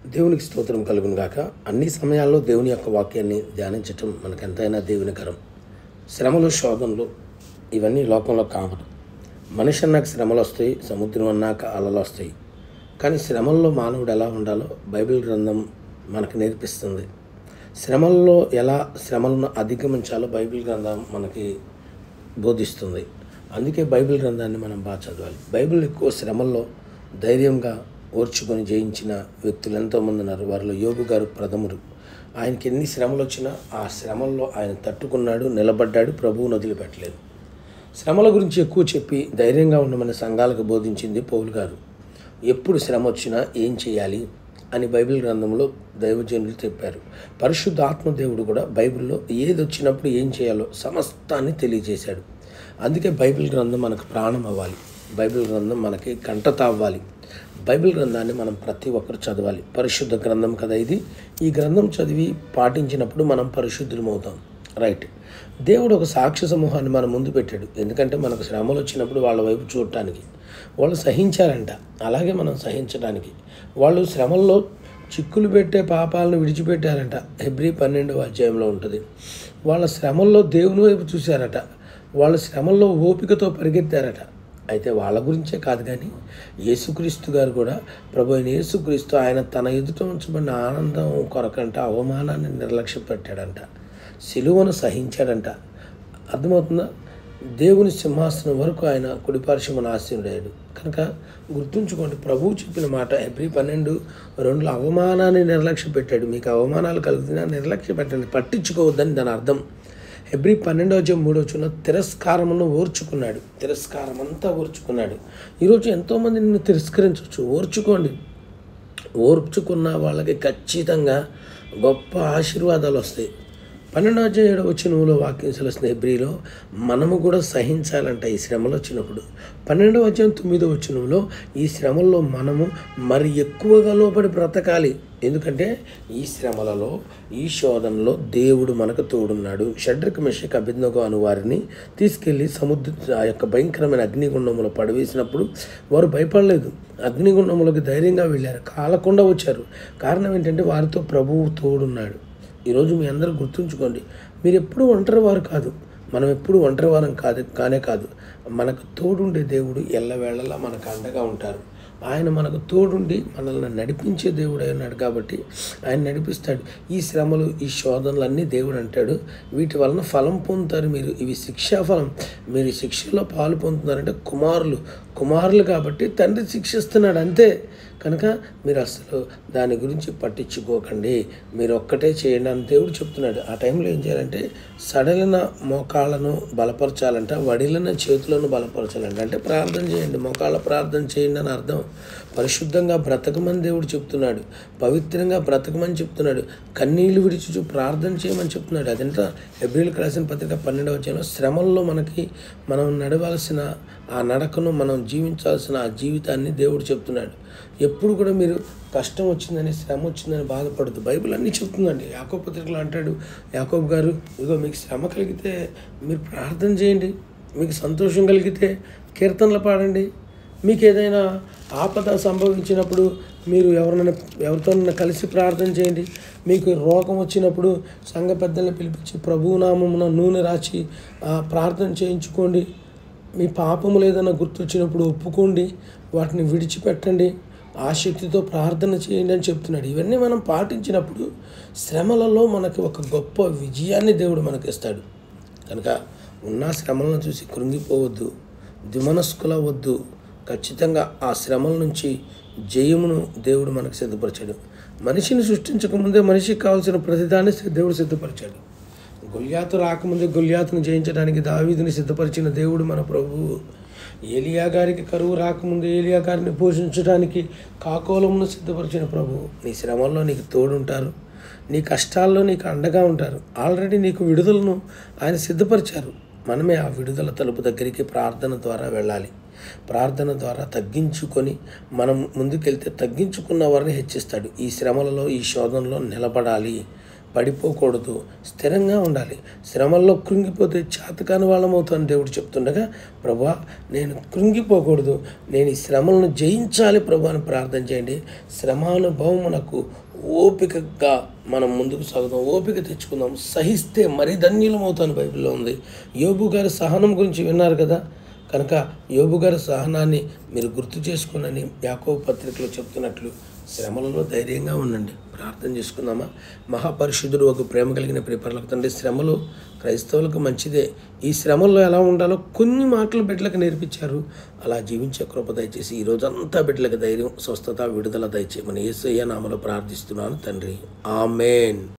దేవునికి స్తోత్రం కలుగును గాక అన్ని సమయాల్లో దేవుని యొక్క వాక్యాన్ని ధ్యానించటం మనకు ఎంతైనా దేవునికరం శ్రమలు శోధనలు ఇవన్నీ లోకంలో కామన్ మనిషి అన్నాక శ్రమలు వస్తాయి సముద్రం అన్నాక అలలు వస్తాయి కానీ శ్రమల్లో మానవుడు ఎలా ఉండాలో బైబిల్ గ్రంథం మనకు నేర్పిస్తుంది శ్రమల్లో ఎలా శ్రమలను అధిగమించాలో బైబిల్ గ్రంథం మనకి బోధిస్తుంది అందుకే బైబిల్ గ్రంథాన్ని మనం బాగా చదవాలి బైబిల్ ఎక్కువ శ్రమల్లో ధైర్యంగా ఓర్చుకొని జయించిన వ్యక్తులు ఎంతోమంది ఉన్నారు వారిలో యోగు గారు ప్రథముడు ఆయనకి ఎన్ని శ్రమలు వచ్చినా ఆ శ్రమల్లో ఆయన తట్టుకున్నాడు నిలబడ్డాడు ప్రభువును వదిలిపెట్టలేదు శ్రమల గురించి ఎక్కువ చెప్పి ధైర్యంగా ఉండమని సంఘాలకు బోధించింది పౌలు గారు ఎప్పుడు శ్రమ వచ్చినా ఏం చేయాలి అని బైబిల్ గ్రంథంలో దైవజనులు చెప్పారు పరిశుద్ధ ఆత్మదేవుడు కూడా బైబిల్లో ఏది వచ్చినప్పుడు ఏం చేయాలో సమస్తాన్ని తెలియజేశాడు అందుకే బైబిల్ గ్రంథం మనకు ప్రాణం అవ్వాలి బైబిల్ గ్రంథం మనకి కంటత అవ్వాలి బైబిల్ గ్రంథాన్ని మనం ప్రతి ఒక్కరు చదవాలి పరిశుద్ధ గ్రంథం కదా ఇది ఈ గ్రంథం చదివి పాటించినప్పుడు మనం పరిశుద్ధులమవుతాం రైట్ దేవుడు ఒక సాక్ష్య సమూహాన్ని మన ముందు పెట్టాడు ఎందుకంటే మనకు శ్రమలు వచ్చినప్పుడు వాళ్ళ వైపు చూడటానికి వాళ్ళు సహించారంట అలాగే మనం సహించడానికి వాళ్ళు శ్రమల్లో చిక్కులు పెట్టే పాపాలను విడిచిపెట్టారంట హెబ్రి పన్నెండవ అధ్యాయంలో ఉంటుంది వాళ్ళ శ్రమల్లో దేవుని వైపు చూశారట వాళ్ళ శ్రమల్లో ఓపికతో పరిగెత్తారట అయితే వాళ్ళ గురించే కాదు కానీ యేసుక్రీస్తు గారు కూడా ప్రభు అయిన యేసుక్రీస్తు ఆయన తన ఎదుట ఉంచబడిన ఆనందం కొరకంట అవమానాన్ని నిర్లక్ష్య పెట్టాడంట సిలువను సహించాడంట అర్థమవుతుందా దేవుని సింహాసనం వరకు ఆయన కుడిపార్శ్వమున ఆశీనుడయ్యాడు కనుక గుర్తుంచుకోండి ప్రభువు చెప్పిన మాట ఎబ్రి పన్నెండు రెండులో అవమానాన్ని నిర్లక్ష్య పెట్టాడు మీకు అవమానాలు కలుగుతున్నా నిర్లక్ష్య పెట్టండి పట్టించుకోవద్దని దాని అర్థం ఎబ్రి పన్నెండో అధ్యాయం మూడో వచ్చిన తిరస్కారమును ఓర్చుకున్నాడు తిరస్కారం అంతా ఓర్చుకున్నాడు ఈరోజు ఎంతోమంది నిన్ను తిరస్కరించవచ్చు ఓర్చుకోండి ఓర్చుకున్న వాళ్ళకి ఖచ్చితంగా గొప్ప ఆశీర్వాదాలు వస్తాయి పన్నెండో అధ్యాయం ఏడవ వచ్చినలో వాక్యం సెలవుస్తుంది ఎబ్రిలో మనము కూడా సహించాలంట ఈ శ్రమలు వచ్చినప్పుడు పన్నెండవ అధ్యాయం తొమ్మిదో వచ్చినంలో ఈ శ్రమల్లో మనము మరి ఎక్కువగా లోపడి బ్రతకాలి ఎందుకంటే ఈ శ్రమలలో ఈ శోధనలో దేవుడు మనకు తోడున్నాడు షడ్రిక మెషక్ అభిజ్ఞకు అను వారిని తీసుకెళ్ళి సముద్ర ఆ యొక్క భయంకరమైన అగ్నిగుండంలో పడవేసినప్పుడు వారు భయపడలేదు అగ్నిగుండంలోకి ధైర్యంగా వెళ్ళారు కాలకుండా వచ్చారు కారణం ఏంటంటే వారితో ప్రభువు తోడున్నాడు ఈరోజు మీ అందరూ గుర్తుంచుకోండి మీరు ఎప్పుడు ఒంటరి వారు కాదు మనం ఎప్పుడు ఒంటరి వారం కాదు కానే కాదు మనకు తోడుండే దేవుడు ఎల్లవేళలా మనకు అండగా ఉంటారు ఆయన మనకు తోడుండి మనల్ని నడిపించే దేవుడు అయి ఉన్నాడు కాబట్టి ఆయన నడిపిస్తాడు ఈ శ్రమలు ఈ శోధనలు అన్నీ దేవుడు అంటాడు వీటి వలన ఫలం పొందుతారు మీరు ఇవి శిక్షా ఫలం మీరు ఈ శిక్షలో పాలు పొందుతున్నారంటే కుమారులు కుమారులు కాబట్టి తండ్రి శిక్షిస్తున్నాడు అంతే కనుక మీరు అసలు దాని గురించి పట్టించుకోకండి మీరు ఒక్కటే చేయండి అని దేవుడు చెప్తున్నాడు ఆ టైంలో ఏం చేయాలంటే సడలిన మోకాళ్ళను బలపరచాలంట వడిలిన చేతులను బలపరచాలంట అంటే ప్రార్థన చేయండి మోకాళ్ళ ప్రార్థన చేయండి అని అర్థం పరిశుద్ధంగా బ్రతకమని దేవుడు చెప్తున్నాడు పవిత్రంగా బ్రతకమని చెప్తున్నాడు కన్నీళ్లు విడిచి ప్రార్థన చేయమని చెప్తున్నాడు అదంతా ఎబ్రిల్కి రాసిన పత్రిక పన్నెండవ వచ్చాను శ్రమల్లో మనకి మనం నడవాల్సిన ఆ నడకను మనం జీవించాల్సిన ఆ జీవితాన్ని దేవుడు చెప్తున్నాడు ఎప్పుడు కూడా మీరు కష్టం వచ్చిందని శ్రమ వచ్చిందని బాధపడదు బైబిల్ అన్నీ చెప్తుందండి యాకోబ్ పత్రికలో అంటాడు యాకోబ్ గారు ఇదిగో మీకు శ్రమ కలిగితే మీరు ప్రార్థన చేయండి మీకు సంతోషం కలిగితే కీర్తనలు పాడండి మీకు ఏదైనా ఆపద సంభవించినప్పుడు మీరు ఎవరినైనా ఎవరితోనైనా కలిసి ప్రార్థన చేయండి మీకు రోగం వచ్చినప్పుడు సంఘ పెద్దల్ని పిలిపించి ప్రభునామమున నూనె రాచి ప్రార్థన చేయించుకోండి మీ పాపములు ఏదైనా గుర్తొచ్చినప్పుడు ఒప్పుకోండి వాటిని విడిచిపెట్టండి ఆసక్తితో ప్రార్థన చేయండి అని చెప్తున్నాడు ఇవన్నీ మనం పాటించినప్పుడు శ్రమలలో మనకి ఒక గొప్ప విజయాన్ని దేవుడు మనకి ఇస్తాడు కనుక ఉన్న శ్రమలను చూసి కృంగిపోవద్దు దిమనస్కుల వద్దు ఖచ్చితంగా ఆ శ్రమల నుంచి జయమును దేవుడు మనకు సిద్ధపరిచాడు మనిషిని సృష్టించకముందే మనిషికి కావాల్సిన ప్రతిదాన్ని దేవుడు సిద్ధపరిచాడు గొల్యాతు రాకముందే గొల్యాతును జయించడానికి దావీదుని సిద్ధపరిచిన దేవుడు మన ప్రభువు ఏలియా గారికి కరువు రాకముందే ఏలియా గారిని పోషించడానికి కాకోలమును సిద్ధపరిచిన ప్రభువు నీ శ్రమల్లో నీకు తోడుంటారు నీ కష్టాల్లో నీకు అండగా ఉంటారు ఆల్రెడీ నీకు విడుదలను ఆయన సిద్ధపరిచారు మనమే ఆ విడుదల తలుపు దగ్గరికి ప్రార్థన ద్వారా వెళ్ళాలి ప్రార్థన ద్వారా తగ్గించుకొని మనం ముందుకెళ్తే తగ్గించుకున్న వారిని హెచ్చిస్తాడు ఈ శ్రమలలో ఈ శోధనలో నిలబడాలి పడిపోకూడదు స్థిరంగా ఉండాలి శ్రమల్లో కృంగిపోతే చేతకాని వాళ్ళం అవుతాను దేవుడు చెప్తుండగా ప్రభా నేను కృంగిపోకూడదు నేను ఈ శ్రమలను జయించాలి ప్రభు అని ప్రార్థన చేయండి శ్రమానుభవమునకు ఓపికగా మనం ముందుకు సాగుదాం ఓపిక తెచ్చుకుందాం సహిస్తే మరి ధన్యులం అవుతాను బైబిల్లో ఉంది యోబు గారి సహనం గురించి విన్నారు కదా కనుక యోబు గారి సహనాన్ని మీరు గుర్తు చేసుకునని యాకో పత్రికలో చెప్తున్నట్లు శ్రమలలో ధైర్యంగా ఉండండి ప్రార్థన చేసుకుందామా మహాపరిశుద్ధుడు ఒక ప్రేమ కలిగిన ప్రిపర్లకు తండ్రి శ్రమలు క్రైస్తవులకు మంచిదే ఈ శ్రమల్లో ఎలా ఉండాలో కొన్ని మాటలు బిడ్డలకు నేర్పించారు అలా జీవించే కృప దయచేసి ఈ రోజంతా బిడ్డలకు ధైర్యం స్వస్థత విడుదల దయచేయమని యేసయ్య నామలో ప్రార్థిస్తున్నాను తండ్రి ఆమెన్